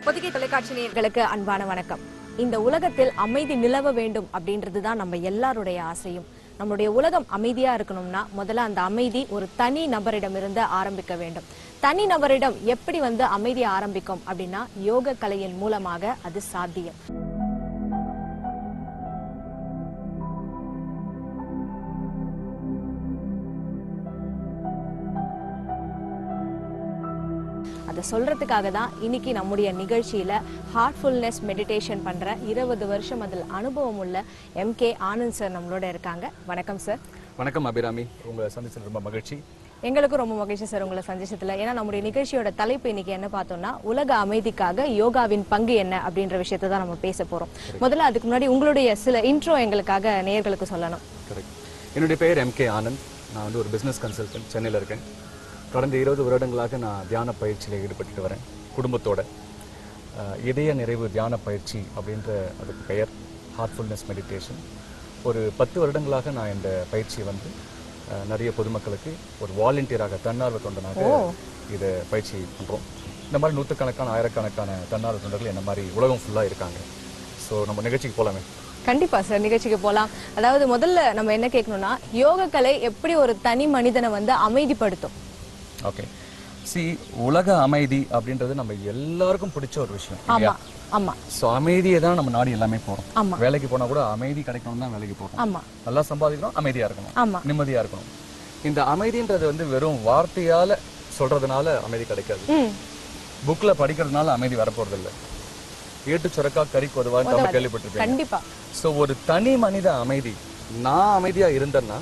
பொதிகை தொலைக்காட்சி நேயர்களுக்கு அன்பான வணக்கம் இந்த உலகத்தில் அமைதி நிலவ வேண்டும் அப்படின்றது தான் நம்ம எல்லாருடைய ஆசையும் நம்மளுடைய உலகம் அமைதியா இருக்கணும்னா முதல்ல அந்த அமைதி ஒரு தனி நபரிடமிருந்து ஆரம்பிக்க வேண்டும் தனி நபரிடம் எப்படி வந்து அமைதி ஆரம்பிக்கும் அப்படின்னா யோக கலையின் மூலமாக அது சாத்தியம் அதை சொல்றதுக்காக தான் இன்னைக்கு நம்முடைய நிகழ்ச்சியில ஹார்ட்ஃபுல்னஸ் மெடிடேஷன் பண்ற இருபது வருஷம் அதில் அனுபவம் உள்ள எம் கே ஆனந்த் சார் நம்மளோட இருக்காங்க வணக்கம் சார் வணக்கம் அபிராமி உங்களை சந்திச்சது ரொம்ப மகிழ்ச்சி எங்களுக்கும் ரொம்ப மகிழ்ச்சி சார் உங்களை சந்திச்சதுல ஏன்னா நம்முடைய நிகழ்ச்சியோட தலைப்பு இன்னைக்கு என்ன பார்த்தோம்னா உலக அமைதிக்காக யோகாவின் பங்கு என்ன அப்படின்ற விஷயத்தை தான் நம்ம பேச போறோம் முதல்ல அதுக்கு முன்னாடி உங்களுடைய சில இன்ட்ரோ எங்களுக்காக நேயர்களுக்கு சொல்லணும் கரெக்ட் என்னுடைய பெயர் எம் கே ஆனந்த் நான் வந்து ஒரு பிஸ்னஸ் கன்சல்டன்ட் சென்னையில் இருக்கேன் கடந்த இருபது வருடங்களாக நான் தியான பயிற்சியில் ஈடுபட்டு வரேன் குடும்பத்தோட அஹ், இதய நிறைவு தியான பயிற்சி அப்படின்ற அதுக்கு பெயர் ஹார்ட்ஃபுல்னஸ் மெடிடேஷன் ஒரு பத்து வருடங்களாக நான் இந்த பயிற்சியை வந்து அஹ், நிறைய பொதுமக்களுக்கு ஒரு வாலண்டியராக தன்னார்வ தொண்டனாக இதை பயிற்சி பண்ணுறோம் இந்த மாதிரி நூற்றுக்கணக்கான ஆயிரக்கணக்கான தன்னார்வ தொண்டர்கள் என்ன மாதிரி உலகம் ஃபுல்லாக இருக்காங்க ஸோ நம்ம நிகழ்ச்சிக்கு போகலாமே கண்டிப்பா சார் நிகழ்ச்சிக்கு போலாம் அதாவது முதல்ல நம்ம என்ன கேட்கணும்னா யோக கலை எப்படி ஒரு தனி மனிதனை வந்து அமைதிப்படுத்தும் ஓகே சி உலக அமைதி அப்படின்றது நம்ம எல்லாருக்கும் பிடிச்ச ஒரு விஷயம் ஆமா ஆமா ஸோ அமைதியை தான் நம்ம நாடி எல்லாமே போறோம் ஆமா. வேலைக்கு போனா கூட அமைதி கிடைக்கணும் தான் வேலைக்கு போறோம் ஆமா நல்லா சம்பாதிக்கணும் அமைதியா இருக்கணும் ஆமா நிம்மதியா இருக்கணும் இந்த அமைதின்றது வந்து வெறும் வார்த்தையால சொல்றதுனால அமைதி கிடைக்காது ம் புக்ல படிக்கிறதுனால அமைதி வரப்போறது இல்ல ஏட்டு சுரக்கா கறி கொதுவான்னு தமிழ் கேள்விப்பட்டிருப்பேன் கண்டிப்பா ஸோ ஒரு தனி மனித அமைதி நான் அமைதியா இருந்தேன்னா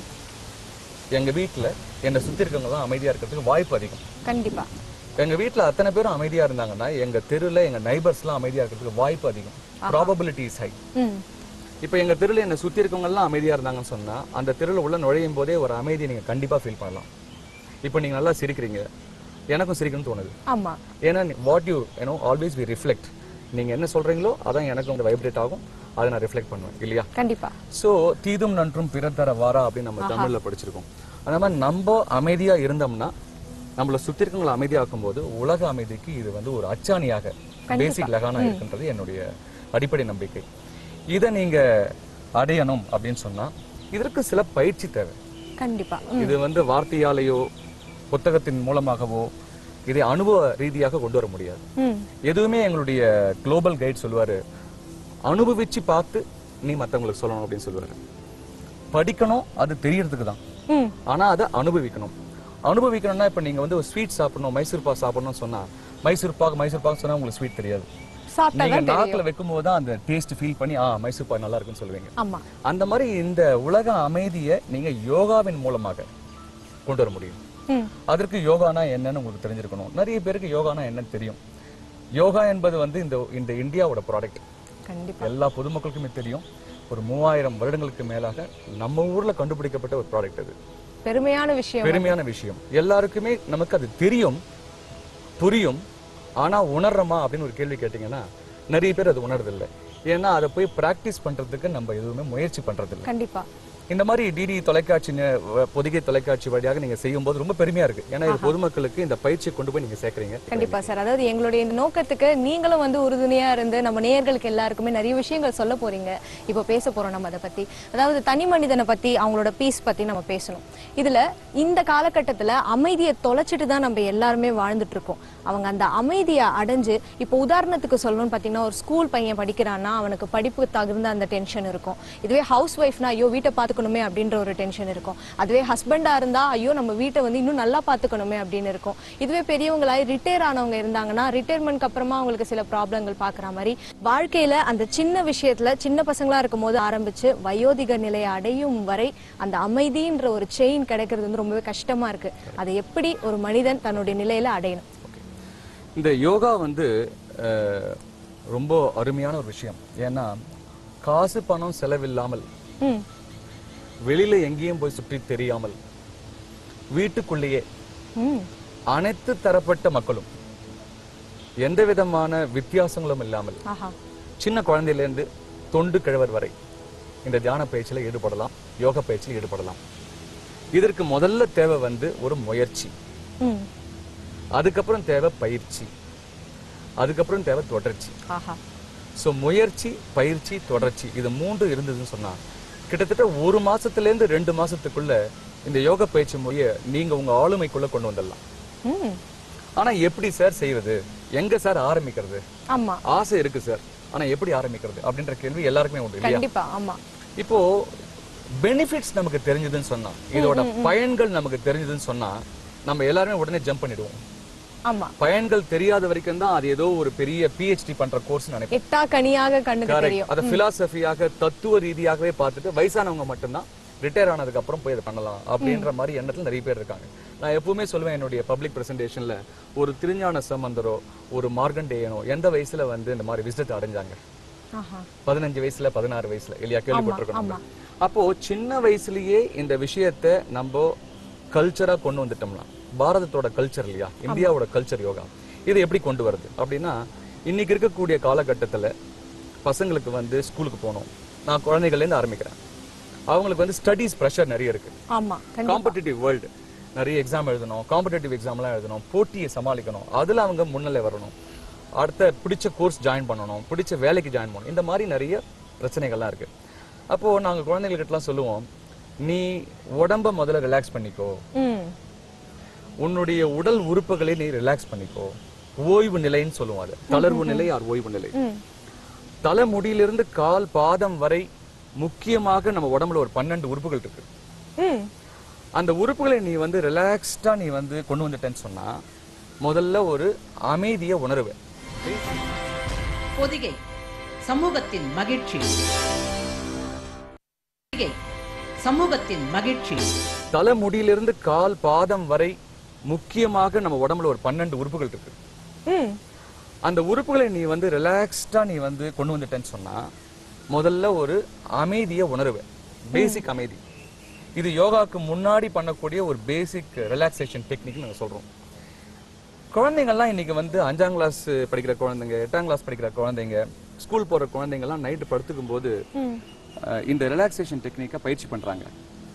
எங்க வீட்ல என்னை சுத்தி இருக்கவங்க தான் அமைதியா இருக்கிறதுக்கு வாய்ப்பு அதிகம் கண்டிப்பா எங்க வீட்ல அத்தனை பேரும் அமைதியா இருந்தாங்கன்னா எங்க தெருல எங்க நைபர்ஸ்லாம் அமைதியா இருக்கிறதுக்கு வாய்ப்பு அதிகம் ப்ராபபிலிட்டி இஸ் ஹை ம் இப்போ எங்க தெருல என்னை சுத்தி இருக்கவங்க எல்லாம் அமைதியா இருந்தாங்கன்னு சொன்னா அந்த தெருல உள்ள நுழையும் போதே ஒரு அமைதியை நீங்க கண்டிப்பா ஃபீல் பண்ணலாம் இப்போ நீங்க நல்லா சிரிக்கிறீங்க எனக்கும் சிரிக்கணும்னு தோணுது ஆமா ஏன்னா what you you know always we reflect நீங்க என்ன சொல்றீங்களோ அதான் எனக்கு வந்து வைப்ரேட் ஆகும் அதை நான் ரிஃப்ளெக்ட் பண்ணுவேன் இல்லையா கண்டிப்பா சோ தீதும் நன்றும் பிறர் தர வாரா அப்படின்னு நம்ம தமிழ்ல படிச்சிருக்கோம் அந்த மாதிரி நம்ம அமைதியா இருந்தோம்னா நம்மள சுத்தி இருக்கவங்களை அமைதியாக்கும் போது உலக அமைதிக்கு இது வந்து ஒரு அச்சாணியாக பேசிக் லகானா இருக்குன்றது என்னுடைய அடிப்படை நம்பிக்கை இதை நீங்க அடையணும் அப்படின்னு சொன்னா இதற்கு சில பயிற்சி தேவை கண்டிப்பா இது வந்து வார்த்தையாலேயோ புத்தகத்தின் மூலமாகவோ இதை அனுபவ ரீதியாக கொண்டு வர முடியாது ம் எதுவுமே எங்களுடைய குளோபல் கைட் சொல்லுவாரு அனுபவிச்சு பார்த்து நீ மத்தவங்களுக்கு சொல்லணும் அப்படின்னு சொல்லுவாரு படிக்கணும் அது தெரியறதுக்கு தான் ம் ஆனா அதை அனுபவிக்கணும் அனுபவிக்கணும்னா இப்ப நீங்க வந்து ஒரு ஸ்வீட் சாப்பிடணும் மைசூர் பாக் சாப்பிடணும்னு சொன்னா மைசூர் பாக் மைசூர் பாக் சொன்னா உங்களுக்கு ஸ்வீட் தெரியாது சாப்பிட்டா நீங்க நாக்குல வைக்கும் போது தான் அந்த டேஸ்ட் ஃபீல் பண்ணி ஆ மைசூர் பாக் நல்லா இருக்குன்னு சொல்லுவீங்க ஆமா அந்த மாதிரி இந்த உலக அமைதியை நீங்க யோகாவின் மூலமாக கொண்டு வர முடியும் ம் அதற்கு யோகானா என்னன்னு உங்களுக்கு தெரிஞ்சிருக்கணும் நிறைய பேருக்கு யோகானா என்னன்னு தெரியும் யோகா என்பது வந்து இந்த இந்த இந்தியாவோட ப்ராடக்ட் கண்டிப்பா எல்லா பொதுமக்களுக்குமே தெரியும் ஒரு மூவாயிரம் வருடங்களுக்கு மேலாக நம்ம ஊர்ல கண்டுபிடிக்கப்பட்ட ஒரு ப்ராடக்ட் அது பெருமையான விஷயம் பெருமையான விஷயம் எல்லாருக்குமே நமக்கு அது தெரியும் புரியும் ஆனா உணர்றோமா அப்படின்னு ஒரு கேள்வி கேட்டீங்கன்னா நிறைய பேர் அது உணர்றதில்லை ஏன்னா அதை போய் பிராக்டிஸ் பண்றதுக்கு நம்ம எதுவுமே முயற்சி பண்றதில்லை கண்டிப்பா இந்த மாதிரி டிடி தொலைக்காட்சி நே- வ- பொதிகை தொலைக்காட்சி வழியாக நீங்க செய்யும்போது ரொம்ப பெருமையா இருக்கு ஏன்னா இது பொதுமக்களுக்கு இந்த பயிற்சியை கொண்டு போய் நீங்க சேர்க்கறீங்க கண்டிப்பா சார் அதாவது எங்களுடைய இந்த நோக்கத்துக்கு நீங்களும் வந்து உறுதுணையா இருந்து நம்ம நேயர்களுக்கு எல்லாருக்குமே நிறைய விஷயங்கள் சொல்ல போறீங்க இப்போ பேச போறோம் நம்ம அதை பத்தி அதாவது தனி மனிதனை பத்தி அவங்களோட பீஸ் பத்தி நம்ம பேசணும் இதுல இந்த காலகட்டத்துல அமைதியை தொலைச்சிட்டு தான் நம்ம எல்லாருமே வாழ்ந்துட்டு இருக்கோம் அவங்க அந்த அமைதியை அடைஞ்சு இப்போ உதாரணத்துக்கு சொல்லணும்னு பாத்தீங்கன்னா ஒரு ஸ்கூல் பையன் படிக்கிறான்னா அவனுக்கு படிப்பு தகுந்த அந்த டென்ஷன் இருக்கும் இதுவே ஹவுஸ் ஒய்ஃப்னா ஐயோ வீட்டை பார்த்துக்கணுமே அப்படின்ற ஒரு டென்ஷன் இருக்கும் அதுவே ஹஸ்பண்டா இருந்தா ஐயோ நம்ம வீட்டை வந்து இன்னும் நல்லா பார்த்துக்கணுமே அப்படின்னு இருக்கும் இதுவே பெரியவங்களாய் ரிட்டையர் ஆனவங்க இருந்தாங்கன்னா ரிட்டையர்மெண்ட்க்கு அப்புறமா அவங்களுக்கு சில ப்ராப்ளங்கள் பார்க்குற மாதிரி வாழ்க்கையில அந்த சின்ன விஷயத்துல சின்ன பசங்களா இருக்கும் போது ஆரம்பிச்சு வயோதிக நிலையை அடையும் வரை அந்த அமைதின்ற ஒரு செயின் கிடைக்கிறது வந்து ரொம்பவே கஷ்டமா இருக்கு அதை எப்படி ஒரு மனிதன் தன்னுடைய நிலையில அடையணும் இந்த யோகா வந்து அஹ், ரொம்ப அருமையான ஒரு விஷயம் ஏன்னா காசு பணம் செலவில்லாமல் ம் வெளியில எங்கேயும் போய் சுற்றி தெரியாமல் வீட்டுக்குள்ளேயே ம் அனைத்து தரப்பட்ட மக்களும் எந்த விதமான வித்தியாசங்களும் இல்லாமல் ஆஹா சின்ன குழந்தையிலேருந்து தொண்டு கிழவர் வரை இந்த தியான பயிற்சியில ஈடுபடலாம் யோக பயிற்சியில் ஈடுபடலாம் இதற்கு முதல்ல தேவை வந்து ஒரு முயற்சி ம் அதுக்கப்புறம் தேவை பயிற்சி அதுக்கப்புறம் தேவை தொடர்ச்சி ஆஹா ஸோ முயற்சி பயிற்சி தொடர்ச்சி இது மூன்று இருந்ததுன்னு சொன்னா கிட்டத்தட்ட ஒரு மாசத்துல இருந்து ரெண்டு மாசத்துக்குள்ள இந்த யோக பயிற்சி முறையை நீங்க உங்க ஆளுமைக்குள்ள கொண்டு வந்துடலாம் ம் ஆனா எப்படி சார் செய்யறது எங்க சார் ஆரம்பிக்கிறது ஆமா ஆசை இருக்கு சார் ஆனா எப்படி ஆரம்பிக்கிறது அப்படின்ற கேள்வி எல்லாருக்குமே உண்டு இல்லையா கண்டிப்பா ஆமா இப்போ பெனிஃபிட்ஸ் நமக்கு தெரிஞ்சதுன்னு சொன்னா இதோட பயன்கள் நமக்கு தெரிஞ்சதுன்னு சொன்னா நம்ம எல்லாருமே உடனே ஜம்ப் பண்ணிடுவோம் ஆமா பயன்கள் தெரியாத வரைக்கும் தான் அது ஏதோ ஒரு பெரிய பிஹெச்டி பண்ற கோர்ஸ் நினைப்போம் எட்டா கனியாக கண்ணுக்கு Correct. தெரியும் அதை பிலாசபியாக தத்துவ ரீதியாகவே பார்த்துட்டு வயசானவங்க மட்டும்தான் ரிட்டையர் ஆனதுக்கு அப்புறம் போய் அதை பண்ணலாம் அப்படின்ற மாதிரி எண்ணத்துல நிறைய பேர் இருக்காங்க நான் எப்பவுமே சொல்லுவேன் என்னுடைய பப்ளிக் பிரசன்டேஷன்ல ஒரு திருஞான சம்பந்தரோ ஒரு மார்கண்டேயனோ எந்த வயசுல வந்து இந்த மாதிரி விசிட்டத்தை அடைஞ்சாங்க ஆஹா பதினஞ்சு வயசுல பதினாறு வயசுல இல்லையா கேள்விப்பட்டிருக்கோம் நம்ம. அப்போ சின்ன வயசுலயே இந்த விஷயத்தை நம்ம கல்ச்சரா கொண்டு வந்துட்டோம்னா பாரதத்தோட கல்ச்சர் இல்லையா இந்தியாவோட கல்ச்சர் யோகா இதை எப்படி கொண்டு வருது அப்படின்னா இன்னைக்கு இருக்கக்கூடிய காலகட்டத்துல பசங்களுக்கு வந்து ஸ்கூலுக்கு போகணும் நான் குழந்தைகள்ல இருந்து ஆரம்பிக்கிறேன் அவங்களுக்கு வந்து ஸ்டடீஸ் ப்ரெஷர் நிறைய இருக்கு ஆமா கண்டிப்பா காம்படிட்டிவ் வேர்ல்டு நிறைய எக்ஸாம் எழுதணும் காம்படிட்டிவ் எக்ஸாம்லாம் எழுதணும் போட்டியை சமாளிக்கணும் அதுல அவங்க முன்னிலை வரணும் அடுத்த பிடிச்ச கோர்ஸ் ஜாயின் பண்ணணும் பிடிச்ச வேலைக்கு ஜாயின் பண்ணணும் இந்த மாதிரி நிறைய பிரச்சனைகள்லாம் இருக்கு அப்போ நாங்க குழந்தைகளுக்கிட்டலாம் சொல்லுவோம் நீ உடம்ப முதல்ல ரிலாக்ஸ் பண்ணிக்கோ ம் உன்னுடைய உடல் உறுப்புகளை நீ ரிலாக்ஸ் பண்ணிக்கோ ஓய்வு நிலைன்னு சொல்லுவோம் அது தளர்வு நிலை ஆர் ஓய்வு நிலை ம் தலைமுடியிலிருந்து கால் பாதம் வரை முக்கியமாக நம்ம உடம்புல ஒரு பன்னெண்டு உறுப்புகள் இருக்கு ம் அந்த உறுப்புகளை நீ வந்து ரிலாக்ஸ்டா நீ வந்து கொண்டு வந்துட்டேன்னு சொன்னா முதல்ல ஒரு அமைதியை உணருவேன் பொதிகை சமூகத்தின் மகிழ்ச்சி பொதிகை சமூகத்தின் மகிழ்ச்சி தலைமுடியிலிருந்து கால் பாதம் வரை முக்கியமாக நம்ம உடம்புல ஒரு பன்னெண்டு உறுப்புகள் இருக்கு ம் அந்த உறுப்புகளை நீ வந்து ரிலாக்ஸ்டா நீ வந்து கொண்டு வந்துட்டேன்னு சொன்னா முதல்ல ஒரு அமைதியை உணருவேன் பேசிக் அமைதி இது யோகாக்கு முன்னாடி பண்ணக்கூடிய ஒரு பேசிக் ரிலாக்ஸேஷன் டெக்னிக் நாங்க சொல்றோம் குழந்தைங்கள்லாம் இன்னைக்கு வந்து அஞ்சாம் கிளாஸ் படிக்கிற குழந்தைங்க எட்டாம் கிளாஸ் படிக்கிற குழந்தைங்க ஸ்கூல் போற குழந்தைங்கலாம் நைட்டு படுத்துக்கும் போது ம் அஹ், இந்த ரிலாக்ஸேஷன் டெக்னிக்கை பயிற்சி பண்றாங்க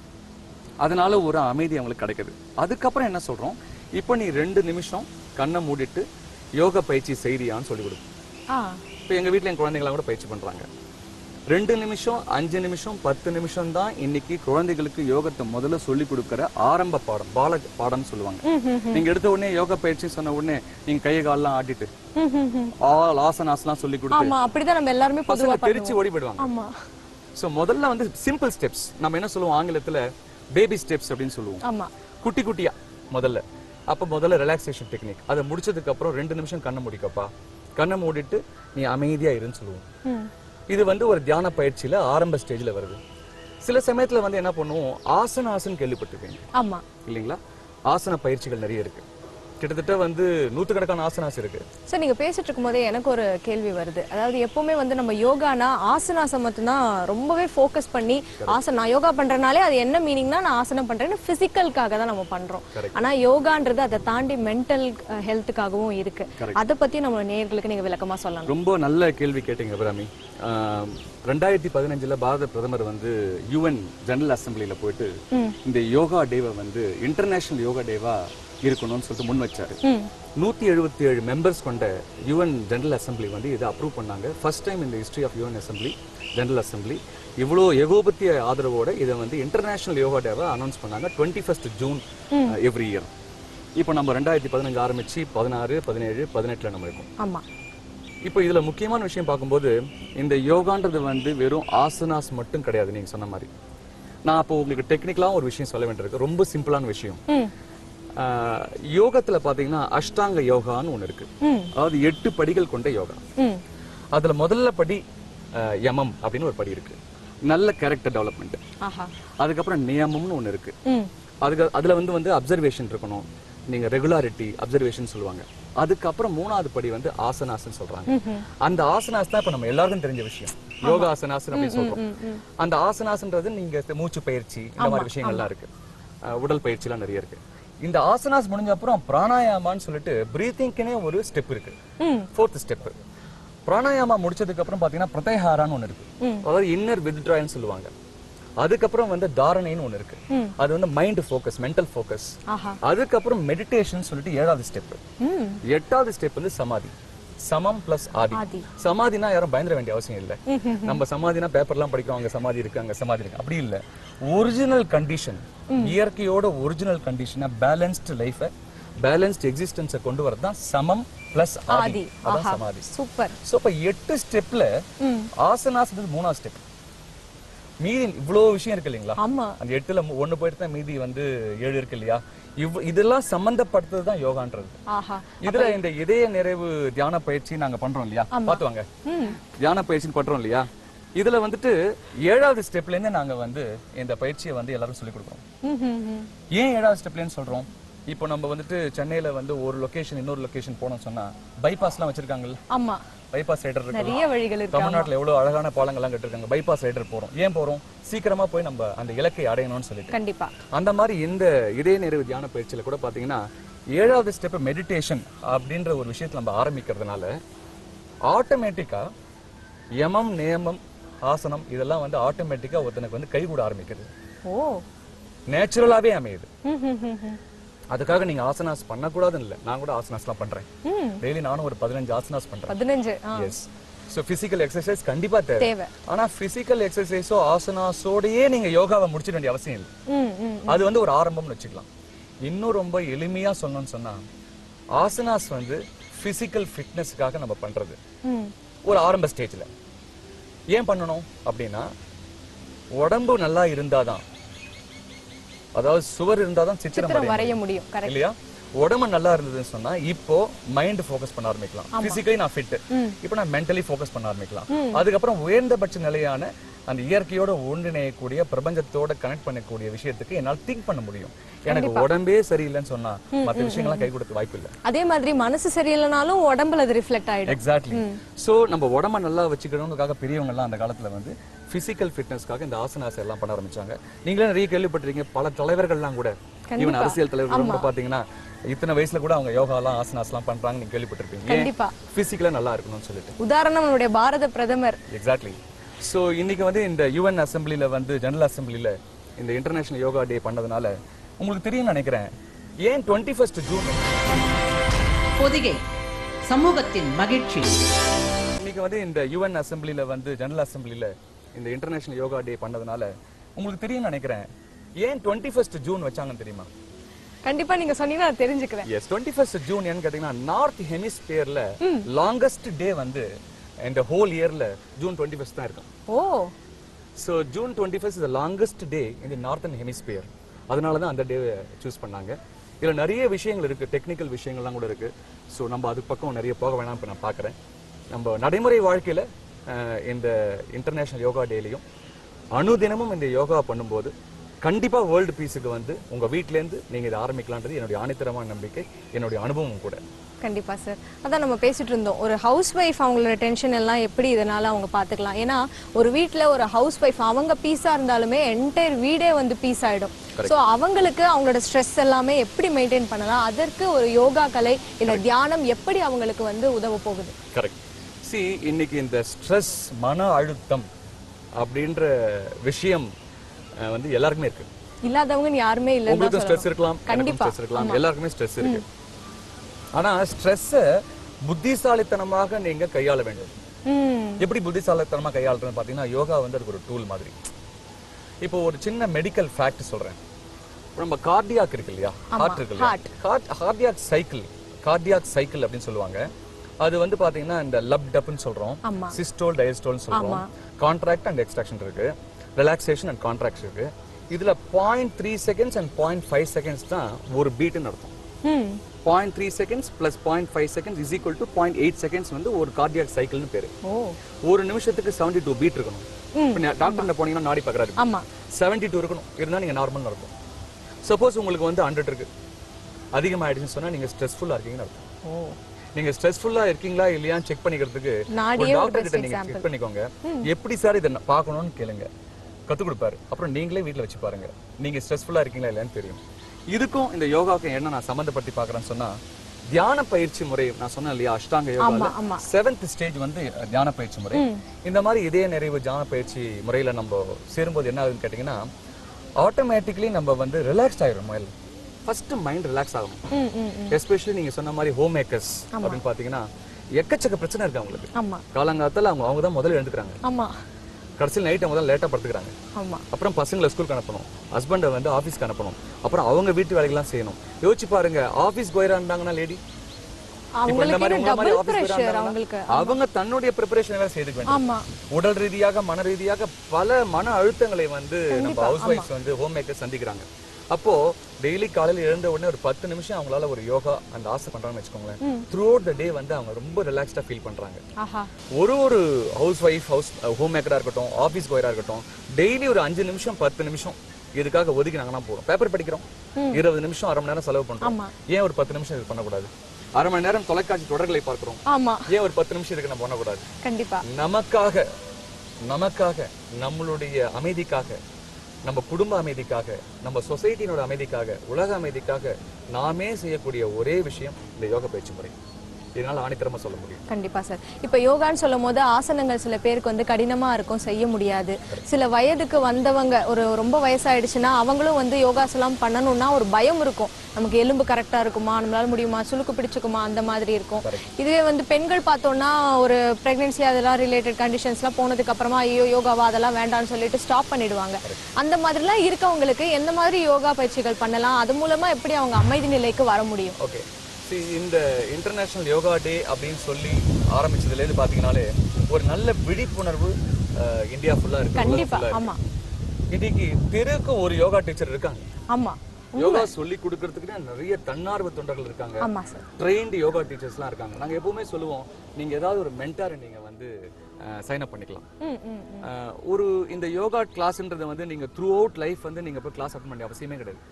அதனால ஒரு அமைதி அவங்களுக்கு கிடைக்குது அதுக்கப்புறம் என்ன சொல்றோம் இப்போ நீ ரெண்டு நிமிஷம் கண்ணை மூடிட்டு யோக பயிற்சி செய்றியான்னு சொல்லி கொடுப்போம் ஆ இப்போ எங்க வீட்ல என் குழந்தைங்களாம் கூட பயிற்சி பண்றாங்க ரெண்டு நிமிஷம் அஞ்சு நிமிஷம் பத்து நிமிஷம் தான் இன்னைக்கு குழந்தைகளுக்கு யோகத்தை முதல்ல சொல்லி கொடுக்கிற ஆரம்ப பாடம் பால பாடம்னு சொல்லுவாங்க ம் ம் நீங்க எடுத்த உடனே யோகா பயிற்சி சொன்ன உடனே நீங்க கையை காலெல்லாம் ஆட்டிட்டு ம் ம் ம் ஆல் ஆசனாஸ்லாம் சொல்லி கொடுத்து ஆமா அப்படிதான் நம்ம எல்லாருமே பொதுவா பசங்க தெரிச்சு ஓடி போயிடுவாங்க ஆமா சோ முதல்ல வந்து சிம்பிள் ஸ்டெப்ஸ் நம்ம என்ன சொல்லுவோம் ஆங்கிலத்துல பேபி ஸ்டெப்ஸ் அப்படின்னு சொல்லுவோம் ஆமா குட்டி குட்டியா முதல்ல அப்ப முதல்ல ரிலாக்ஸேஷன் டெக்னிக் அதை முடிச்சதுக்கு அப்புறம் ரெண்டு நிமிஷம் கண்ணை மூடிக்கப்பா கண்ணை மூடிட்டு நீ அமைதியா இருன்னு சொல்லுவோம் ம் இது வந்து ஒரு தியான பயிற்சியில ஆரம்ப ஸ்டேஜ்ல வருது சில சமயத்துல வந்து என்ன பண்ணுவோம் ஆசன ஆசன் கேள்விப்பட்டிருப்பீங்க ஆமா இல்லைங்களா ஆசன பயிற்சிகள் நிறைய இருக்கு கிட்டத்தட்ட வந்து நூத்துக்கணக்கான ஆசனாஸ் இருக்கு சார் நீங்க பேசிட்டு இருக்கும்போதே எனக்கு ஒரு கேள்வி வருது அதாவது எப்பவுமே வந்து நம்ம யோகானா ஆசனாசம் மட்டும்தான் ரொம்பவே ஃபோக்கஸ் பண்ணி ஆசனம் நான் யோகா பண்றனாலே அது என்ன மீனிங்னா நான் ஆசனம் பண்றேன்னு பிசிக்கலுக்காக தான் நம்ம பண்றோம் Correct. ஆனா யோகான்றது அதை தாண்டி மென்டல் ஹெல்த்துக்காகவும் இருக்கு அதை பத்தி நம்ம நேயர்களுக்கு நீங்க விளக்கமா சொல்லணும் ரொம்ப நல்ல கேள்வி கேட்டீங்க அபிராமி ஆஹ், ரெண்டாயிரத்தி பதினஞ்சுல பாரத பிரதமர் வந்து யுஎன் ஜெனரல் அசம்பிளில போயிட்டு ம். இந்த யோகா டேவை வந்து இன்டர்நேஷனல் யோகா டேவா இருக்கணும்னு சொல்லிட்டு முன் வச்சாரு ம் நூத்தி எழுபத்தி ஏழு மெம்பர்ஸ் கொண்ட யுஎன் ஜெனரல் அசம்பிளி வந்து இதை அப்ரூவ் பண்ணாங்க ஃபர்ஸ்ட் டைம் இந்த history of UN assembly general assembly இவ்வளோ ஏகோபத்திய ஆதரவோட இதை வந்து இன்டர்நேஷனல் யோகா டேவை அனௌன்ஸ் பண்ணாங்க twenty first June every year இப்போ நம்ம ரெண்டாயிரத்தி பதினஞ்சு ஆரம்பிச்சு பதினாறு பதினேழு பதினெட்டுல நம்ம இருக்கோம் ஆமா இப்போ இதுல முக்கியமான விஷயம் பார்க்கும்போது இந்த யோகான்றது வந்து வெறும் ஆசனாஸ் மட்டும் கிடையாது நீங்க சொன்ன மாதிரி நான் அப்போ உங்களுக்கு டெக்னிக்கலாக ஒரு விஷயம் சொல்ல வேண்டியிருக்கு ரொம்ப சிம்பிளான விஷயம் ம் ஆஹ், யோகத்துல பாத்தீங்கன்னா அஷ்டாங்க யோகான்னு ஒண்ணு இருக்கு ம் அதாவது எட்டு படிகள் கொண்ட யோகா ம் அதுல முதல்ல படி ஆஹ், யமம் அப்படின்னு ஒரு படி இருக்கு நல்ல கேரக்டர் டெவலப்மெண்ட் ஆஹா அதுக்கப்புறம் நியமம்னு ஒண்ணு இருக்கு ம் அதுக்கு அதுல வந்து வந்து அப்சர்வேஷன் இருக்கணும் நீங்க ரெகுலாரிட்டி அப்சர்வேஷன் சொல்லுவாங்க அதுக்கப்புறம் மூணாவது படி வந்து ஆசனாஸ்னு சொல்றாங்க அந்த ஆசனாஸ் தான் இப்ப நம்ம எல்லாருக்கும் தெரிஞ்ச விஷயம் யோகா ஆசனாஸ் அப்படின்னு சொல்றோம் அந்த ஆசனாஸ்ன்றது நீங்க மூச்சு பயிற்சி இந்த மாதிரி விஷயங்கள்லாம் இருக்கு அஹ் உடல் பயிற்சிலாம் நிறைய இருக்கு இந்த ஆசனாஸ் முடிஞ்ச அப்புறம் பிராணாயாமான்னு சொல்லிட்டு பிரீத்திங்க்குனே ஒரு ஸ்டெப் இருக்கு ம் ஃபோர்த் ஸ்டெப் பிராணாயாமா முடிச்சதுக்கு அப்புறம் பாத்தீங்கன்னா பிரத்யஹாரான்னு ஒண்ணு இருக்கு அதாவது இன்னர் வித்ட்ராயல்னு சொல்லுவாங்க அதுக்கப்புறம் வந்து தாரணைன்னு ஒண்ணு இருக்கு ம். அது வந்து மைண்ட் ஃபோக்கஸ் மென்டல் ஃபோக்கஸ் ஆஹா அதுக்கப்புறம் மெடிடேஷன் சொல்லிட்டு ஏழாவது ஸ்டெப் ம் எட்டாவது ஸ்டெப் வந்து சமாதி சமம் பிளஸ் ஆதி ஆதி. சமாதினா யாரும் பயந்துட வேண்டிய அவசியம் இல்ல நம்ம சமாதினா பேப்பர்லாம் படிக்கிறோம் அங்க சமாதி இருக்கு அங்க சமாதி இருக்கு அப்படி இல்ல ஒரிஜினல் கண்டிஷன் இயற்கையோட ஒரிஜினல் கண்டிஷனை பேலன்ஸ்டு லைஃபை பேலன்ஸ்டு எக்ஸிஸ்டன்ஸை கொண்டு வரது தான் சமம் பிளஸ் ஆதி ஆதி அதான் ஆஹா சமாதி சூப்பர் சோ இப்ப எட்டு ஸ்டெப்ல ஆசனாஸ்ன்றது மூணாவது ஸ்டெப் மீதி இவ்வளோ விஷயம் இருக்கு இல்லைங்களா ஆமா அந்த எட்டுல மு- ஒண்ணு போயிட்டு தான் மீதி வந்து ஏழு இருக்கு இல்லையா இவ் இதெல்லாம் சம்பந்தப்படுத்துறது தான் யோகான்றது ஆஹா இதுல இந்த இதய நிறைவு தியான பயிற்சி நாங்க பண்றோம் இல்லையா பாத்து வாங்க ம் தியான பயிற்சின்னு பண்றோம் இல்லையா இதுல வந்துட்டு ஏழாவது ஸ்டெப்ல இருந்து நாங்க வந்து இந்த பயிற்சியை வந்து எல்லாரும் சொல்லி கொடுக்குறோம் ம், ம், ம். ஏன் ஏழாவது ஸ்டெப்லன்னு சொல்றோம் இப்போ நம்ம வந்துட்டு சென்னையில வந்து ஒரு லொகேஷன் இன்னொரு லொகேஷன் போனோம் சொன்னா பைபாஸ்லாம் வச்சிருக்காங்கல்ல ஆமா பைபாஸ் ரைடர் இருக்கு நிறைய வழிகள் இருக்கு தமிழ்நாட்டுல எவ்வளவு அழகான பாலங்கள்லாம் கட்டிருக்காங்க பைபாஸ் ரைடர் போறோம் ஏன் போறோம் சீக்கிரமா போய் நம்ம அந்த இலக்கை அடையணும்னு சொல்லிட்டு கண்டிப்பா அந்த மாதிரி இந்த இதய நிறைவு தியான பயிற்சியில கூட பாத்தீங்கன்னா ஏழாவது ஸ்டெப் மெடிடேஷன் அப்படின்ற ஒரு விஷயத்தை நம்ம ஆரம்பிக்கிறதுனால ஆட்டோமேட்டிக்கா யமம் நியமம் ஆசனம் இதெல்லாம் வந்து ஆட்டோமேட்டிக்கா ஒருத்தனுக்கு வந்து கைகூட ஆரம்பிக்குது ஓ நேச்சுரலாவே அமையுது ம், ம், ம், ம். அதுக்காக நீங்க ஆசனாஸ் பண்ணக்கூடாதுன்னு இல்லை நான் கூட ஆசனாஸ்லாம் பண்றேன் ம் டெய்லி நானும் ஒரு பதினஞ்சு ஆசனாஸ் பண்றேன் பதினஞ்சு ஆ எஸ் ஸோ ஃபிசிக்கல் எக்ஸசைஸ் கண்டிப்பா தேவை தேவை ஆனா பிசிக்கல் எக்ஸசைஸோ ஆசனாஸோடயே நீங்க யோகாவை முடிச்சிட வேண்டிய அவசியம் இல்லை ம் ம் அது வந்து ஒரு ஆரம்பம்னு வச்சுக்கலாம் இன்னும் ரொம்ப எளிமையா சொல்லணும்னு சொன்னா ஆசனாஸ் வந்து பிசிக்கல் ஃபிட்னஸ்க்காக நம்ம பண்றது ம் ஒரு ஆரம்ப ஸ்டேஜ்ல ஏன் பண்ணணும் அப்படின்னா உடம்பு நல்லா இருந்தாதான் அதாவது சுவர் இருந்தாதான் சித்திரம் சித்திரம் வரைய வரைய முடியும் கரெக்ட் இல்லையா உடம்பு நல்லா இருந்ததுன்னு சொன்னா இப்போ மைண்ட் ஃபோக்கஸ் பண்ண ஆரம்பிக்கலாம் பிசிக்கலி நான் ஃபிட் இப்போ நான் மென்டலி ஃபோக்கஸ் பண்ண ஆரம்பிக்கலாம் அதுக்கப்புறம் உயர்ந்தபட்ச நிலையான அந்த இயற்கையோட ஒன்றிணையக்கூடிய பிரபஞ்சத்தோட கனெக்ட் பண்ணக்கூடிய விஷயத்துக்கு என்னால் திங்க் பண்ண முடியும் எனக்கு உடம்பே சரியில்லைன்னு சொன்னா மற்ற விஷயங்கள்லாம் கை கொடுக்க வாய்ப்பு இல்லை அதே மாதிரி மனசு சரியில்லைனாலும் உடம்புல அது ரிஃப்ளெக்ட் ஆயிடும் எக்ஸாக்ட்லி சோ நம்ம உடம்ப நல்லா வச்சுக்கணும்னுக்காக பெரியவங்க எல்லாம் அந்த காலத்துல வந்து பிசிக்கல் ஃபிட்னஸ்க்காக இந்த ஆசனாஸ் எல்லாம் பண்ண ஆரம்பிச்சாங்க நீங்களே நிறைய கேள்விப்பட்டிருக்கீங்க பல தலைவர்கள்லாம் கூட ஈவன் அரசியல் தலைவர்கள் கூட பாத்தீங்கன்னா இத்தனை வயசுல கூட அவங்க யோகாலாம் ஆசனாஸ்லாம் பண்றாங்க நீங்க கேள்விப்பட்டிருப்பீங்க கண்டிப்பா பிசிக்கலா நல்லா இருக்கணும்னு சொல்லிட்டு உதாரணம் நம்மளுடைய பாரத பிரதமர் எக்ஸாக்ட்லி சோ இன்னைக்கு வந்து இந்த யுஎன் அசெம்பிளில வந்து ஜெனரல் அசெம்பிளில இந்த இன்டர்நேஷனல் யோகா டே பண்ணதுனால உங்களுக்கு தெரியும்னு நினைக்கிறேன் ஏன் டுவெண்ட்டி ஃபர்ஸ்ட் ஜூன் பொதிகை சமூகத்தின் மகிழ்ச்சி இன்னைக்கு வந்து இந்த யுஎன் அசெம்பிளில வந்து ஜெனரல் அசெம்பிளில இந்த இன்டர்நேஷனல் யோகா டே பண்ணதுனால உங்களுக்கு தெரியும்னு நினைக்கிறேன் ஏன் டுவெண்ட்டி ஃபர்ஸ்ட் ஜூன் வச்சாங்கன்னு தெரியுமா கண்டிப்பா நீங்க சொன்னீங்கன்னா நான் தெரிஞ்சுக்கிறேன் எஸ் டுவெண்ட்டி ஃபர்ஸ்ட் ஜூன் ஏன்னு கேட்டீங்கன்னா நார்த் ஹெமிஸ்பியர்ல லாங்கஸ்ட் டே வந்து இந்த ஹோல் இயர்ல ஜூன் டுவெண்ட்டி ஃபர்ஸ்ட் தான் இருக்கும் ஓ so June twenty first is longest day இந்த நார்த்தன் ஹெமிஸ்பியர் அதனால தான் அந்த டேவை சூஸ் பண்ணாங்க இதில் நிறைய விஷயங்கள் இருக்கு டெக்னிக்கல் விஷயங்கள்லாம் கூட இருக்கு ஸோ நம்ம அது பக்கம் நிறைய போக வேணாம் இப்போ நான் பார்க்குறேன் நம்ம நடைமுறை வாழ்க்கையில அஹ், இந்த இன்டர்நேஷனல் யோகா டேலையும் அனுதினமும் இந்த யோகா பண்ணும்போது கண்டிப்பா வேர்ல்டு பீஸுக்கு வந்து உங்க வீட்டிலேருந்து நீங்க இதை ஆரம்பிக்கலான்றது என்னுடைய ஆணித்தரமான நம்பிக்கை என்னுடைய அனுபவம் கூட கண்டிப்பா சார் அதான் நம்ம பேசிட்டு இருந்தோம் ஒரு ஹவுஸ் ஒய்ஃப் அவங்களோட டென்ஷன் எல்லாம் எப்படி இதனால அவங்க பாத்துக்கலாம் ஏன்னா ஒரு வீட்ல ஒரு ஹவுஸ் ஒய்ஃப் அவங்க பீஸா இருந்தாலுமே என்டையர் வீடே வந்து பீஸ் ஆயிடும் சோ அவங்களுக்கு அவங்களோட ஸ்ட்ரெஸ் எல்லாமே எப்படி மெயின்டைன் பண்ணலாம் அதற்கு ஒரு யோகா கலை இல்ல தியானம் எப்படி அவங்களுக்கு வந்து உதவ போகுது கரெக்ட் சி இன்னைக்கு இந்த ஸ்ட்ரெஸ் மன அழுத்தம் அப்படின்ற விஷயம் அஹ், வந்து எல்லாருக்குமே இருக்கு இல்லாதவங்க யாருமே இல்லைன்னு உங்களுக்கும் தான் ஸ்ட்ரெஸ் சொல்லலாம். இருக்கலாம் எனக்கும் கண்டிப்பா ஸ்ட்ரெஸ் இருக்கலாம் எல்லாருக்குமே ஸ்ட்ரெஸ் இருக்கு ஆனா ஸ்ட்ரெஸ் புத்திசாலித்தனமாக நீங்க கையாள வேண்டும் ம் எப்படி புத்திசாலித்தனமா கையாளுறதுன்னு பாத்தீங்கன்னா யோகா வந்து அதுக்கு ஒரு டூல் மாதிரி இப்போ ஒரு சின்ன மெடிக்கல் ஃபேக்ட் சொல்றேன் இப்ப நம்ம கார்டியாக் இருக்கு இல்லையா ஹார்ட் இருக்கு இல்லையா heart cardiac cycle cardiac cycle அப்படின்னு சொல்லுவாங்க அது வந்து பாத்தீங்கன்னா இந்த லப் டப்னு சொல்றோம் ஆமா. சிஸ்டோல் டயஸ்டோல்னு சொல்றோம் கான்ட்ராக்ட் அண்ட் எக்ஸ்ட்ராக்ஷன் இருக்கு ரிலாக்ஸேஷன் அண்ட் கான்ட்ராக்ட் இருக்கு இதுல point three seconds and point five seconds தான் ஒரு பீட்னு அர்த்தம் ம் point three seconds plus point five seconds is equal to point eight seconds வந்து ஒரு கார்டியாக் சைக்கிள்னு பேரு ஓ ஒரு நிமிஷத்துக்கு செவன்டி டூ பீட் இருக்கணும் டாக்டர் போனீங்கன்னா நாடி பார்க்கறாரு ஆமா செவன்டி டூ இருக்கணும் இருந்தா நீங்க நார்மல் இருக்கும் சப்போஸ் உங்களுக்கு வந்து ஹண்ட்ரட் இருக்கு அதிகமாயிடுச்சுன்னு சொன்னா நீங்க ஸ்ட்ரெஸ்ஃபுல்லா இருக்கீங்கன்னு அர்த்தம் ஓ நீங்க ஸ்ட்ரெஸ்ஃபுல்லா இருக்கீங்களா இல்லையான்னு செக் பண்ணிக்கிறதுக்கு ஒரு நாடியே ஒரு டாக்டர் best கிட்ட நீங்க example. செக் பண்ணிக்கோங்க எப்படி சார் இதை நான் பார்க்கணும்னு கேளுங்க கத்து கொடுப்பாரு அப்புறம் நீங்களே வீட்ல வச்சு பாருங்க நீங்க ஸ்ட்ரெஸ்ஃபுல்லா இருக்கீங்களா இல்லையான்னு தெரியும் இதுக்கும் இந்த யோகாவுக்கும் என்ன நான் சம்மந்தப்படுத்தி பார்க்கறேன்னு சொன்னா தியான பயிற்சி முறை நான் சொன்னேன் இல்லையா அஷ்டாங்க ஆமா, யோகால ஆமா. செவன்த் ஸ்டேஜ் வந்து தியான பயிற்சி முறை இந்த மாதிரி இதய நிறைவு தியான பயிற்சி முறையில நம்ம சேரும்போது என்ன ஆகுதுன்னு கேட்டிங்கன்னா ஆட்டோமேட்டிக்கலி நம்ம வந்து ரிலாக்ஸ்ட் ஆயிடும் முதல்ல ஃபர்ஸ்ட் மைண்ட் ரிலாக்ஸ் ஆகணும் ம் ம் ம் எஸ்பெஷலி நீங்க சொன்ன மாதிரி ஹோம் மேக்கர்ஸ் அப்படின்னு பாத்தீங்கன்னா எக்கச்சக்க பிரச்சனை இருக்கு அவங்களுக்கு ஆமா காலங்காலத்துல அவங்க அவங்க தான் முதல்ல எழுந்துக்கிறாங்க ஆமா கடைசியில் நைட் அவங்க தான் லேட்டா படுத்துக்கிறாங்க ஆமா அப்புறம் பசங்களை ஸ்கூலுக்கு அனுப்பணும் ஹஸ்பண்டை வந்து ஆஃபீஸ்க்கு அனுப்பணும் அப்புறம் அவங்க வீட்டு வேலைகள்லாம் செய்யணும் யோசிச்சு பாருங்க ஆஃபீஸ் போயிடா இருந்தாங்கன்னா லேடி இப்ப இந்த மாதிரி அவங்களுக்கு உங்களை மாதிரி டபுள் ஆபீஸ் பிரஷர் அவங்களுக்கு அவங்க தன்னுடைய ப்ரிப்பரேஷன் வேற செய்துக்க வேண்டும் ஆமா உடல் ரீதியாக மன ரீதியாக பல மன அழுத்தங்களை வந்து நம்ம ஹவுஸ் ஒய்ஃப்ஸ் வந்து ஹோம் மேக்கர் சந்திக்கிறாங்க அப்போ டெய்லி காலையில எழுந்த உடனே ஒரு பத்து நிமிஷம் அவங்களால ஒரு யோகா அந்த ஆசை பண்றாங்கன்னு வச்சுக்கோங்களேன் த்ரூ அவுட் த டே வந்து அவங்க ரொம்ப ரிலாக்ஸ்டா ஃபீல் பண்றாங்க ஆஹா ஒரு ஒரு ஹவுஸ் ஒய்ஃப் ஹவுஸ் ஹோம் மேக்கரா இருக்கட்டும் ஆஃபீஸ் கோயரா இருக்கட்டும் டெய்லி ஒரு அஞ்சு நிமிஷம் பத்து நிமிஷம் இதுக்காக ஒதுக்கினாங்கன்னா போதும் பேப்பர் படிக்கிறோம் இருபது நிமிஷம் அரை மணி நேரம் செலவு பண்றோம் ஆமா ஏன் ஒரு பத்து நிமிஷம் இது பண்ணக்கூடாது அரை மணி நேரம் தொலைக்காட்சி தொடர்களை பார்க்கிறோம் ஆமா ஏன் ஒரு பத்து நிமிஷம் இதுக்கு நம்ம பண்ணக்கூடாது கண்டிப்பா நமக்காக நமக்காக நம்மளுடைய அமைதிக்காக நம்ம குடும்ப அமைதிக்காக நம்ம சொசைட்டினோட அமைதிக்காக உலக அமைதிக்காக நாமே செய்யக்கூடிய ஒரே விஷயம் இந்த யோக பயிற்சி முறை இதனால ஆணித்தரமா சொல்ல முடியும் கண்டிப்பா சார் இப்ப யோகான்னு சொல்லும் போது ஆசனங்கள் சில பேருக்கு வந்து கடினமா இருக்கும் செய்ய முடியாது சில வயதுக்கு வந்தவங்க ஒரு ரொம்ப வயசாயிடுச்சுன்னா அவங்களும் வந்து யோகாசனம் பண்ணணும்னா ஒரு பயம் இருக்கும் நமக்கு எலும்பு கரெக்டா இருக்குமா நம்மளால முடியுமா சுளுக்கு பிடிச்சுக்குமா அந்த மாதிரி இருக்கும் இதுவே வந்து பெண்கள் பார்த்தோம்னா ஒரு பிரெக்னன்சி அதெல்லாம் ரிலேட்டட் கண்டிஷன்ஸ்லாம் போனதுக்கு அப்புறமா ஐயோ யோகாவா அதெல்லாம் வேண்டாம்னு சொல்லிட்டு ஸ்டாப் பண்ணிடுவாங்க அந்த மாதிரிலாம் இருக்கவங்களுக்கு எந்த மாதிரி யோகா பயிற்சிகள் பண்ணலாம் அது மூலமா எப்படி அவங்க அமைதி நிலைக்கு வர முடியும் ஓகே இந்த இன்டர்நேஷனல் யோகா டே அப்படின்னு சொல்லி ஆரம்பிச்சதுலேருந்து பார்த்தீங்கன்னாலே ஒரு நல்ல விழிப்புணர்வு அஹ், இந்தியா ஃபுல்லா இருக்கு உலகம் கண்டிப்பா full-ஆ இருக்கு. ஆமா இன்னைக்கு தெருக்கு ஒரு யோகா டீச்சர் இருக்காங்க ஆமா யோகா சொல்லி கொடுக்கறதுக்கு நிறைய தன்னார்வ தொண்டர்கள் இருக்காங்க ஆமா சார் ட்ரெயின்டு யோகா டீச்சர்ஸ்லாம் இருக்காங்க நாங்க எப்பவுமே சொல்லுவோம் நீங்க ஏதாவது ஒரு மென்டாரை நீங்க வந்து சைன் அப் பண்ணிக்கலாம் ம் ம் ம். அஹ், ஒரு இந்த யோகா கிளாஸ்ன்றது வந்து நீங்க த்ரூ அவுட் லைஃப் வந்து நீங்க போய் கிளாஸ் அட்டன் பண்ண அவசியமே கிடையாது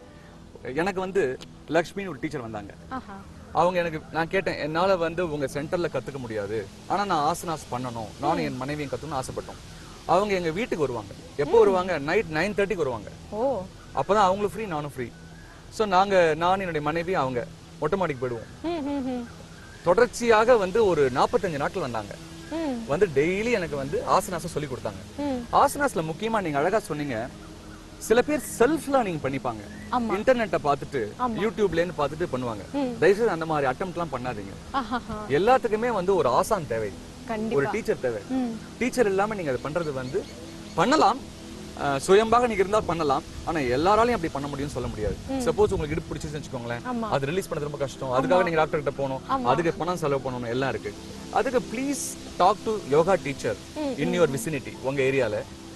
எனக்கு வந்து லக்ஷ்மின்னு ஒரு டீச்சர் வந்தாங்க ஆஹா அவங்க எனக்கு நான் கேட்டேன் என்னால வந்து உங்க சென்டர்ல கத்துக்க முடியாது ஆனா நான் ஆசனாஸ் பண்ணணும் நானும் என் மனைவியும் கத்துக்கணும்னு ஆசைப்பட்டோம் அவங்க எங்க வீட்டுக்கு வருவாங்க எப்போ வருவாங்க நைட் நைன் தேர்ட்டிக்கு வருவாங்க ஓ அப்பதான் அவங்களும் ஃப்ரீ நானும் ஃப்ரீ ஸோ நாங்க நான் என்னுடைய மனைவி அவங்க மொட்டை மாடிக்கு போயிடுவோம் ம் ம் ம் தொடர்ச்சியாக வந்து ஒரு நாற்பத்தஞ்சு நாட்கள் வந்தாங்க ம் வந்து டெய்லி எனக்கு வந்து ஆசனாஸை சொல்லி கொடுத்தாங்க ம் ஆசனாஸ்ல முக்கியமா நீங்க அழகா சொன்னீங்க சில பேர் செல்ஃப் லேர்னிங் பண்ணிப்பாங்க ஆமா. இன்டர்நெட்டை பார்த்துட்டு யூடியூப்ல இருந்து பார்த்துட்டு பண்ணுவாங்க தயவுசெய்து அந்த மாதிரி அட்டம்ப்ட்லாம் பண்ணாதீங்க ஆஹாஹா எல்லாத்துக்குமே வந்து ஒரு ஆசான் தேவை ஒரு கண்டிப்பா டீச்சர் தேவை ம் டீச்சர் இல்லாம நீங்க அதை பண்றது வந்து பண்ணலாம் அஹ், சுயம்பாக நீங்க இருந்தா பண்ணலாம் ஆனா எல்லாராலையும் அப்படி பண்ண முடியும்னு சொல்ல முடியாது சப்போஸ் உங்களுக்கு இடுப்பு பிடிச்சிருச்சுன்னு வச்சுக்கோங்களேன் ஆமா. அது ரிலீஸ் பண்ணது ரொம்ப கஷ்டம் அதுக்காக நீங்க டாக்டர் கிட்ட போகணும் அதுக்கு பணம் செலவு பண்ணணும் எல்லாம் இருக்கு அதுக்கு please talk to yoga teacher in your vicinity உங்க ஏரியால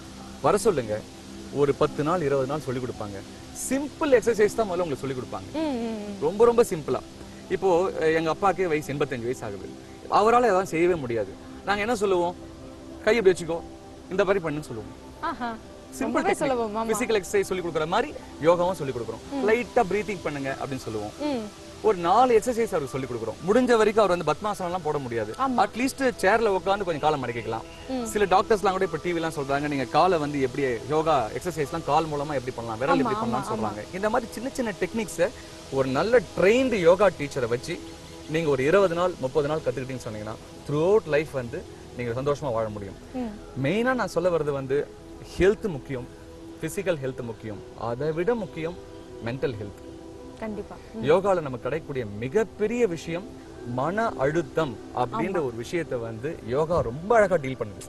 வர சொல்லுங்க ஒரு பத்து நாள் இருபது நாள் சொல்லி கொடுப்பாங்க சிம்பிள் எக்ஸசைஸ் தான் முதல்ல உங்களுக்கு சொல்லி கொடுப்பாங்க ம் ம் ம். ரொம்ப ரொம்ப சிம்பிளா இப்போ அஹ், எங்க அப்பாக்கே வயசு எண்பத்தஞ்சு வயசு ஆகுது அவரால எதாவது செய்யவே முடியாது நாங்க என்ன சொல்லுவோம் கை இப்படி வச்சுக்கோ இந்த மாதிரி பண்ணுன்னு சொல்லுவோம் ஆஹா சிம்பிள் ரொம்பவே சுலபம் ஆமா பிசிக்கல் எக்ஸசைஸ் சொல்லி கொடுக்குற மாதிரி யோகாவும் சொல்லி கொடுக்குறோம் லைட்டா பிரீத்திங் பண்ணுங்க அப்படின்னு சொல்லுவோம் ம் ஒரு நாலு எக்ஸசைஸ் அவருக்கு சொல்லி கொடுக்குறோம் முடிஞ்ச வரைக்கும் அவர் வந்து பத்மாசனம் எல்லாம் போட முடியாது அட்லீஸ்ட் சேர்ல உட்காந்து கொஞ்சம் காலை மடக்கிக்கலாம் சில டாக்டர்ஸ்லாம் கூட இப்ப டிவி எல்லாம் சொல்றாங்க நீங்க காலை வந்து எப்படி யோகா எக்ஸசைஸ்லாம் கால் மூலமா எப்படி பண்ணலாம் விரல் எப்படி பண்ணலாம்னு சொல்றாங்க இந்த மாதிரி சின்ன சின்ன டெக்னிக்ஸை ஒரு நல்ல ட்ரெயின்டு யோகா டீச்சரை வச்சு நீங்க ஒரு இருபது நாள் முப்பது நாள் கத்துக்கிட்டீங்கன்னு சொன்னீங்கன்னா த்ரூ அவுட் லைஃப் வந்து நீங்க சந்தோஷமா வாழ முடியும் ம் மெயினா நான் சொல்ல வர்றது வந்து ஹெல்த் முக்கியம் பிசிக்கல் ஹெல்த் முக்கியம் அதை விட முக்கியம் மென்டல் ஹெல்த் கண்டிப்பா யோகால நமக்கு கிடைக்கக்கூடிய மிகப்பெரிய விஷயம் மன அழுத்தம் அப்படின்ற ஒரு விஷயத்தை வந்து யோகா ரொம்ப அழகா டீல் பண்ணுது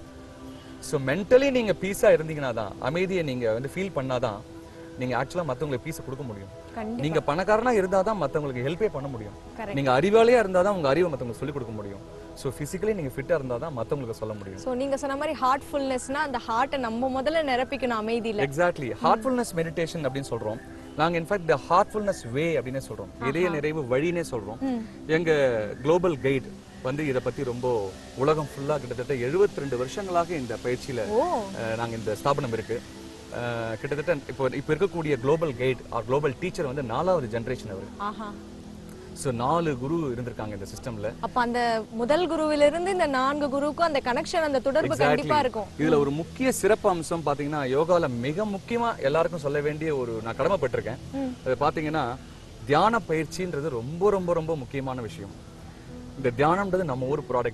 ஸோ மென்டலி நீங்க பீஸா இருந்தீங்கன்னா தான் அமைதியை நீங்க வந்து ஃபீல் பண்ணாதான் நீங்க ஆக்சுவலா மத்தவங்களுக்கு பீஸ் கொடுக்க முடியும் கண்டிப்பா நீங்க பணக்காரனா இருந்தாதான் மத்தவங்களுக்கு ஹெல்ப்பே பண்ண முடியும் Correct. நீங்க அறிவாளியா இருந்தாதான் உங்க அறிவை மத்தவங்களுக்கு சொல்லிக் கொடுக்க முடியும் ஸோ பிசிக்கலி நீங்க ஃபிட்டா இருந்தாதான் மத்தவங்களுக்கு சொல்ல முடியும் சோ நீங்க சொன்ன மாதிரி ஹார்ட்ஃபுல்னஸ்னா அந்த ஹார்ட்டை நம்ம முதல்ல நிரப்பிக்கணும் அமைதியில எக்ஸாக்ட்லி ஹார்ட்ஃபுல்னஸ் மெடிடேஷன் அப்படின்னு சொல்றோம் நாங்க இன்ஃபேக்ட் த ஹார்ட்ஃபுல்னஸ் வே அப்படின்னே சொல்றோம் இதய நிறைவு வழினே சொல்றோம் எங்க குளோபல் கைட் வந்து இத பத்தி ரொம்ப உலகம் ஃபுல்லா கிட்டத்தட்ட 72 ரெண்டு வருஷங்களாக இந்த பயிற்சியில ஓ அஹ், நாங்க இந்த ஸ்தாபனம் இருக்கு அஹ், கிட்டத்தட்ட இப்போ இப்போ இருக்கக்கூடிய global guide or global teacher வந்து நாலாவது ஜெனரேஷன் அவர் ஆஹா ஸோ நாலு குரு இருந்திருக்காங்க இந்த சிஸ்டம்ல அப்ப அந்த முதல் குருவிலிருந்து இந்த நான்கு குருவுக்கும் அந்த கனெக்ஷன் அந்த தொடர்பு கண்டிப்பா இருக்கும் இதுல ஒரு முக்கிய சிறப்பு அம்சம் பாத்தீங்கன்னா யோகால மிக முக்கியமா எல்லாருக்கும் சொல்ல வேண்டிய ஒரு நான் கடமைப்பட்டிருக்கேன் அது பாத்தீங்கன்னா தியான பயிற்சின்றது ரொம்ப ரொம்ப ரொம்ப முக்கியமான விஷயம் இந்த தியானம்ன்றது நம்ம ஊர் ப்ராடக்ட்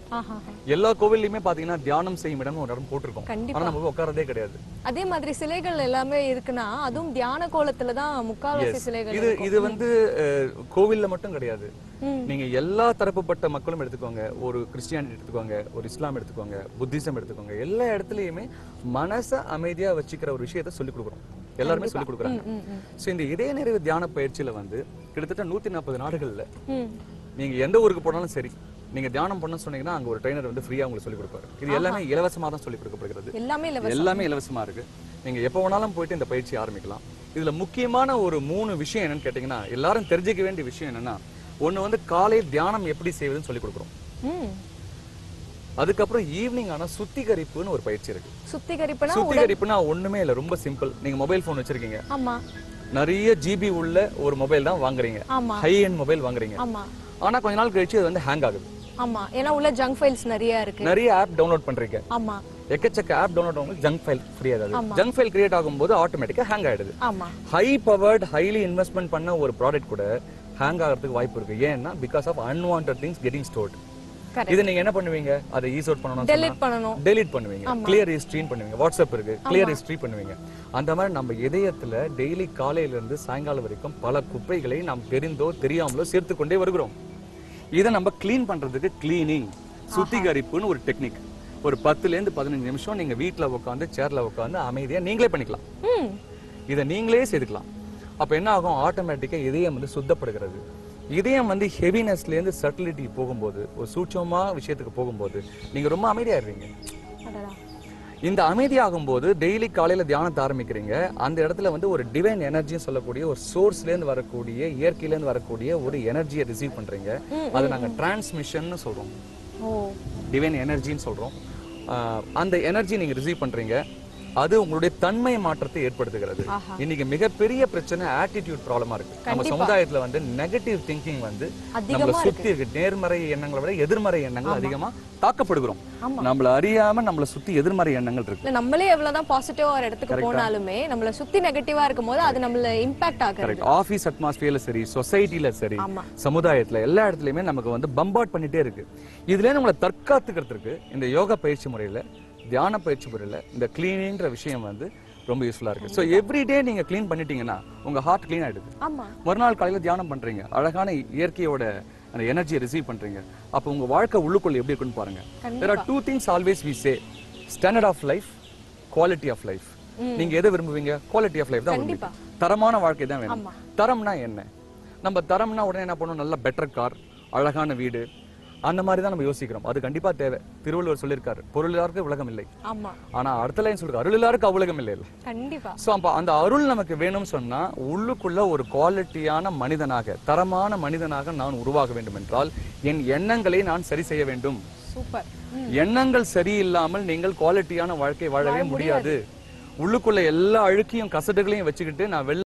ஆஹா எல்லா கோவில்லையுமே பாத்தீங்கன்னா தியானம் செய்யும் இடம் ஒரு இடம் போட்டிருக்கோம் கண்டிப்பா. ஆனா நம்ம போய் உட்காரதே கிடையாது அதே மாதிரி சிலைகள் எல்லாமே இருக்குன்னா அதுவும் தியான கோலத்துல தான் முக்கால்வாசி சிலைகள் இது இது வந்து அஹ், கோவில்ல மட்டும் கிடையாது ம். நீங்க எல்லா தரப்புப்பட்ட மக்களும் எடுத்துக்கோங்க ஒரு கிறிஸ்டியானிட்டி எடுத்துக்கோங்க ஒரு இஸ்லாம் எடுத்துக்கோங்க புத்திசம் எடுத்துக்கோங்க எல்லா இடத்துலயுமே மனச அமைதியா வச்சுக்கிற ஒரு விஷயத்த சொல்லி கொடுக்குறோம் எல்லாருமே சொல்லி கொடுக்குறாங்க ம், ம். சோ இந்த இதய நிறைவு தியான பயிற்சியில வந்து கிட்டத்தட்ட நூத்தி நாற்பது நாடுகள்ல ம். நீங்க எந்த ஊருக்கு போனாலும் சரி நீங்க தியானம் பண்ண சொன்னீங்கன்னா அங்க ஒரு ட்ரைனர் வந்து ஃப்ரீயா உங்களுக்கு சொல்லி கொடுப்பாரு இது எல்லாமே இலவசமா தான் சொல்லி கொடுக்கப்படுகிறது எல்லாமே இலவசம் எல்லாமே இலவசமா இருக்கு நீங்க எப்போ வேணாலும் போயிட்டு இந்த பயிற்சி ஆரம்பிக்கலாம் இதுல முக்கியமான ஒரு மூணு விஷயம் என்னன்னு கேட்டீங்கன்னா எல்லாரும் தெரிஞ்சுக்க வேண்டிய விஷயம் என்னன்னா ஒண்ணு வந்து காலை தியானம் எப்படி செய்வதுன்னு சொல்லி கொடுக்குறோம் ம். அதுக்கப்புறம் ஈவினிங் ஆனா சுத்திகரிப்புன்னு ஒரு பயிற்சி இருக்கு சுத்திகரிப்புனா சுத்திகரிப்புனா ஒண்ணுமே இல்ல ரொம்ப சிம்பிள் நீங்க மொபைல் போன் வச்சிருக்கீங்க ஆமா நிறைய ஜிபி உள்ள ஒரு மொபைல் தான் வாங்குறீங்க ஆமா ஹை எண்ட் மொபைல் வாங்குறீங்க ஆமா ஆனா கொஞ்ச நாள் கழிச்சு அது வந்து ஹேங் ஆகுது ஆமா ஏன்னா உள்ள ஜங்க் ஃபைல்ஸ் நிறைய இருக்கு நிறைய ஆப் டவுன்லோட் பண்றீங்க ஆமா எக்கச்சக்க ஆப் டவுன்லோட் ஆகும் ஜங்க் ஃபைல் ஃப்ரீ ஆகாது ஜங்க் ஃபைல் கிரியேட் ஆகும்போது ஆட்டோமேட்டிக்கா ஹேங் ஆயிடுது ஆமா ஹை பவர்ட் ஹைலி இன்வெஸ்ட்மெண்ட் பண்ண ஒரு ப்ராடக்ட் கூட ஹேங் ஆகிறதுக்கு வாய்ப்பு இருக்கு ஏன்னா because of unwanted things getting stored correct இது நீங்க என்ன பண்ணுவீங்க அதை ஈஸ் அவுட் பண்ணணும் டெலிட் பண்ணணும் டெலீட் பண்ணுவீங்க கிளியர் ஹிஸ்ட்ரின்னு பண்ணுவீங்க வாட்ஸ்அப் இருக்கு கிளியர் ஹிஸ்ட்ரி பண்ணுவீங்க அந்த மாதிரி நம்ம இதயத்துல டெய்லி காலையில இருந்து சாயங்காலம் வரைக்கும் பல குப்பைகளை நாம் தெரிந்தோ தெரியாமலோ சேர்த்து கொண்டே வருகிறோம் இதை நம்ம க்ளீன் பண்றதுக்கு க்ளீனிங் சுத்திகரிப்புன்னு ஒரு டெக்னிக் ஒரு பத்துல இருந்து பதினஞ்சு நிமிஷம் நீங்க வீட்ல உட்காந்து சேர்ல உட்காந்து அமைதியா நீங்களே பண்ணிக்கலாம் ம் இதை நீங்களே செய்துக்கலாம் அப்ப என்ன ஆகும் ஆட்டோமேட்டிக்கா இதயம் வந்து சுத்தப்படுகிறது இதயம் வந்து ஹெவினஸ்ல இருந்து சட்டிலிட்டி போகும்போது ஒரு சூட்சமா விஷயத்துக்கு போகும்போது நீங்க ரொம்ப அமைதியாயிருவீங்க அடடா இந்த அமைதியாகும் போது டெய்லி காலையில தியானத்தை ஆரம்பிக்கிறீங்க அந்த இடத்துல வந்து ஒரு டிவைன் எனர்ஜின்னு சொல்லக்கூடிய ஒரு சோர்ஸ்ல இருந்து வரக்கூடிய இயற்கையில இருந்து வரக்கூடிய ஒரு எனர்ஜியை ரிசீவ் பண்றீங்க அதை நாங்க டிரான்ஸ்மிஷன் சொல்றோம் ஓ டிவைன் எனர்ஜின்னு சொல்றோம் ஆஹ் அந்த எனர்ஜி நீங்க ரிசீவ் பண்றீங்க அது உங்களுடைய தன்மை மாற்றத்தை ஏற்படுத்துகிறது ஆஹா. இன்னைக்கு மிகப்பெரிய பிரச்சனை ஆட்டிடியூட் ப்ராப்ளமா இருக்கு நம்ம சமுதாயத்துல வந்து நெகட்டிவ் திங்கிங் வந்து அதிகமா நம்மள சுத்தி இருக்கு நேர்மறை எண்ணங்களை விட எதிர்மறை எண்ணங்கள் அதிகமா தாக்கப்படுகிறோம் நம்மள அறியாம நம்மள சுத்தி எதிர்மறை எண்ணங்கள் இருக்கு இல்ல நம்மளே எவ்வளவுதான் பாசிட்டிவா ஒரு இடத்துக்கு போனாலுமே நம்மள சுத்தி நெகட்டிவா இருக்கும்போது அது நம்மள இம்பாக்ட் ஆகுது கரெக்ட் ஆபீஸ் அட்மாஸ்பியர்ல சரி சொசைட்டில சரி ஆமா. சமுதாயத்துல எல்லா இடத்துலயுமே நமக்கு வந்து பம்பாட் பண்ணிட்டே இருக்கு இதுல நம்மளை தற்காத்துக்கிறதுக்கு இந்த யோகா பயிற்சி முறையில தியான பயிற்சி முறையில இந்த கிளீனிங்ற விஷயம் வந்து ரொம்ப யூஸ்ஃபுல்லா இருக்கு ஸோ எவ்ரிடே நீங்க க்ளீன் பண்ணிட்டீங்கன்னா உங்க ஹார்ட் க்ளீன் ஆயிடுது ஆமா மறுநாள் காலையில தியானம் பண்றீங்க அழகான இயற்கையோட அந்த எனர்ஜியை ரிசீவ் பண்றீங்க அப்போ உங்க வாழ்க்கை உள்ளுக்குள்ள எப்படி இருக்குன்னு பாருங்க there are two things always we say standard of life quality of life நீங்க எதை விரும்புவீங்க குவாலிட்டி ஆஃப் லைஃப் தான் கண்டிப்பா. விரும்புவீங்க தரமான வாழ்க்கை தான் வேணும் தரம்னா என்ன நம்ம தரம்னா உடனே என்ன பண்ணணும் நல்ல பெட்டர் கார் அழகான வீடு அந்த மாதிரி தான் நம்ம யோசிக்கிறோம் அது கண்டிப்பா தேவை திருவள்ளுவர் சொல்லியிருக்காரு பொருளாருக்கு உலகம் இல்லை ஆமா ஆனா அடுத்த லைன் சொல்றாரு அருளிலாருக்கு அவ்வுலகம் இல்லை இல்ல கண்டிப்பா சோ அப்ப அந்த அருள் நமக்கு வேணும்னு சொன்னா உள்ளுக்குள்ள ஒரு குவாலிட்டியான மனிதனாக தரமான மனிதனாக நான் உருவாக வேண்டும் என்றால் என் எண்ணங்களை நான் சரி செய்ய வேண்டும் சூப்பர் எண்ணங்கள் சரியில்லாமல் நீங்கள் குவாலிட்டியான வாழ்க்கை வாழவே முடியாது உள்ளுக்குள்ள எல்லா அழுக்கையும் கசடுகளையும் வச்சுக்கிட்டு நான் வெளில